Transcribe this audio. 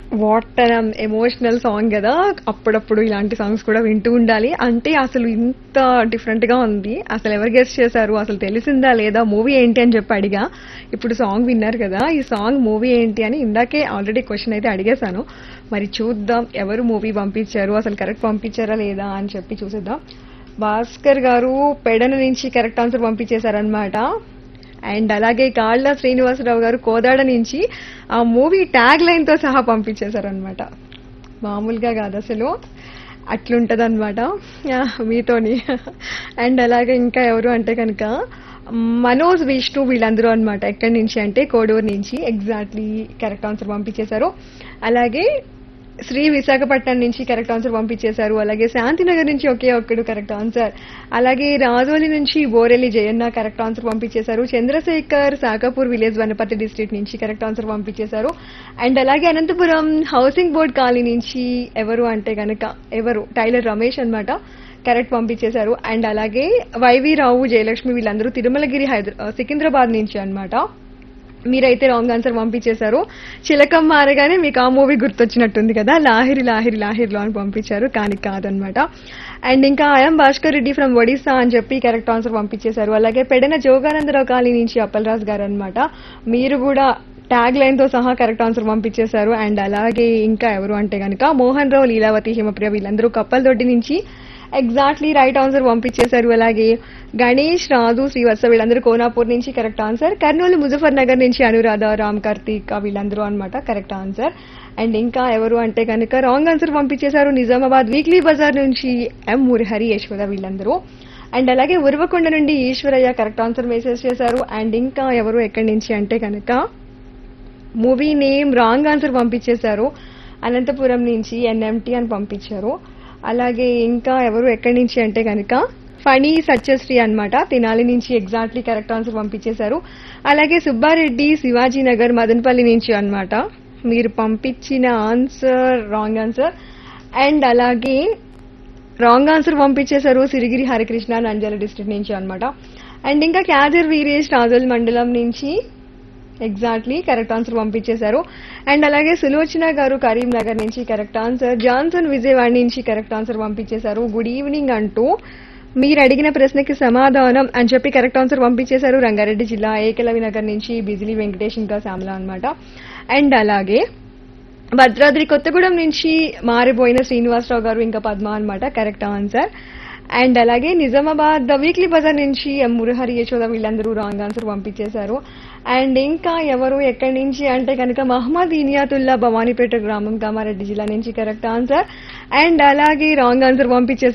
what emotional song కదా అప్పుడప్పుడు ఇలాంటి సాంగ్స్ కూడా వింటూ ఉండాలి అంటే అసలు ఇంత డిఫరెంట్ గా ఉంది అసలు ఎవరు గెస్ట్ చేశారు అసలు తెలిసిందా లేదా మూవీ ఏంటి అని చెప్పి అడిగా ఇప్పుడు సాంగ్ విన్నారు కదా ఈ సాంగ్ మూవీ ఏంటి అని ఇందాకే ఆల్రెడీ క్వశ్చన్ అయితే అడిగేశాను మరి చూద్దాం ఎవరు మూవీ పంపించారు అసలు కరెక్ట్ పంపించారా లేదా అని చెప్పి చూసేద్దాం భాస్కర్ గారు పెడన నుంచి కరెక్ట్ ఆన్సర్ పంపించేశారనమాట అండ్ అలాగే కాళ్ళ శ్రీనివాసరావు గారు కోదాడ నుంచి ఆ మూవీ ట్యాగ్ లైన్ తో సహా పంపించేశారనమాట మామూలుగా కాదు అసలు అట్లుంటది అనమాట మీతోని అండ్ అలాగే ఇంకా ఎవరు అంటే కనుక మనోజ్ విష్ణు వీళ్ళందరూ అనమాట ఎక్కడి నుంచి అంటే కోడూరు నుంచి ఎగ్జాక్ట్లీ కరెక్ట్ ఆన్సర్ పంపించేశారు అలాగే శ్రీ విశాఖపట్నం నుంచి కరెక్ట్ ఆన్సర్ పంపించేశారు అలాగే శాంతినగర్ నుంచి ఒకే ఒక్కడు కరెక్ట్ ఆన్సర్ అలాగే రాజోలి నుంచి బోరెల్లి జయన్న కరెక్ట్ ఆన్సర్ పంపించేశారు చంద్రశేఖర్ సాకాపూర్ విలేజ్ వనపర్తి డిస్ట్రిక్ట్ నుంచి కరెక్ట్ ఆన్సర్ పంపించేశారు అండ్ అలాగే అనంతపురం హౌసింగ్ బోర్డ్ కాలనీ నుంచి ఎవరు అంటే గనక ఎవరు టైలర్ రమేష్ అన్నమాట కరెక్ట్ పంపించేశారు అండ్ అలాగే వైవి రావు జయలక్ష్మి వీళ్ళందరూ తిరుమలగిరి హైదరా సికింద్రాబాద్ నుంచి అన్నమాట మీరైతే రాంగ్ ఆన్సర్ పంపించేశారు చిలకం మారగానే మీకు ఆ మూవీ గుర్తొచ్చినట్టుంది కదా లాహిరి లాహిరి లాహిరిలో అని పంపించారు కానీ కాదనమాట అండ్ ఇంకా ఐఎం భాస్కర్ రెడ్డి ఫ్రమ్ ఒడిస్సా అని చెప్పి కరెక్ట్ ఆన్సర్ పంపించేశారు అలాగే పెడన జోగానందరావు కాలనీ నుంచి అప్పలరాజు గారు అనమాట మీరు కూడా ట్యాగ్ లైన్ తో సహా కరెక్ట్ ఆన్సర్ పంపించేశారు అండ్ అలాగే ఇంకా ఎవరు అంటే కనుక మోహన్ రావు లీలావతి హిమప్రియ వీళ్ళందరూ కప్పలదొడ్డి నుంచి ఎగ్జాక్ట్లీ రైట్ ఆన్సర్ పంపించేశారు అలాగే గణేష్ రాజు శ్రీవత్స వీళ్ళందరూ కోనాపూర్ నుంచి కరెక్ట్ ఆన్సర్ కర్నూలు ముజఫర్ నగర్ నుంచి అనురాధ రామ్ కార్తీక్ వీళ్ళందరూ అన్నమాట కరెక్ట్ ఆన్సర్ అండ్ ఇంకా ఎవరు అంటే కనుక రాంగ్ ఆన్సర్ పంపించేశారు నిజామాబాద్ వీక్లీ బజార్ నుంచి ఎం మురహరి యశోద వీళ్ళందరూ అండ్ అలాగే ఉరవకొండ నుండి ఈశ్వరయ్య కరెక్ట్ ఆన్సర్ మెసేజ్ చేశారు అండ్ ఇంకా ఎవరు ఎక్కడి నుంచి అంటే కనుక మూవీ నేమ్ రాంగ్ ఆన్సర్ పంపించేశారు అనంతపురం నుంచి ఎన్ఎంటీ అని పంపించారు అలాగే ఇంకా ఎవరు ఎక్కడి నుంచి అంటే కనుక ఫణి సత్యశ్రీ అన్నమాట తినాలి నుంచి ఎగ్జాక్ట్లీ కరెక్ట్ ఆన్సర్ పంపించేశారు అలాగే సుబ్బారెడ్డి శివాజీ నగర్ మదనపల్లి నుంచి అన్నమాట మీరు పంపించిన ఆన్సర్ రాంగ్ ఆన్సర్ అండ్ అలాగే రాంగ్ ఆన్సర్ పంపించేశారు సిరిగిరి హరికృష్ణ నంద్యాల డిస్ట్రిక్ట్ నుంచి అన్నమాట అండ్ ఇంకా క్యాజర్ వీరేష్ రాజోల్ మండలం నుంచి ఎగ్జాక్ట్లీ కరెక్ట్ ఆన్సర్ పంపించేశారు అండ్ అలాగే సులోచన గారు కరీంనగర్ నుంచి కరెక్ట్ ఆన్సర్ జాన్సన్ విజయవాడ నుంచి కరెక్ట్ ఆన్సర్ పంపించేశారు గుడ్ ఈవినింగ్ అంటూ మీరు అడిగిన ప్రశ్నకి సమాధానం అని చెప్పి కరెక్ట్ ఆన్సర్ పంపించేశారు రంగారెడ్డి జిల్లా ఏకలవి నగర్ నుంచి బిజిలీ వెంకటేష్ ఇంకా శ్యామల అనమాట అండ్ అలాగే భద్రాద్రి కొత్తగూడెం నుంచి మారిపోయిన శ్రీనివాసరావు గారు ఇంకా పద్మ అన్నమాట కరెక్ట్ ఆన్సర్ అండ్ అలాగే నిజామాబాద్ ద వీక్లీ బజార్ నుంచి ఎం మురహరి యశోద వీళ్ళందరూ రాంగ్ ఆన్సర్ పంపించేశారు అండ్ ఇంకా ఎవరు ఎక్కడి నుంచి అంటే కనుక మహమ్మద్ ఇనియాతుల్లా భవానీపేట గ్రామం కామారెడ్డి జిల్లా నుంచి కరెక్ట్ ఆన్సర్ అండ్ అలాగే రాంగ్ ఆన్సర్ పంపించేశారు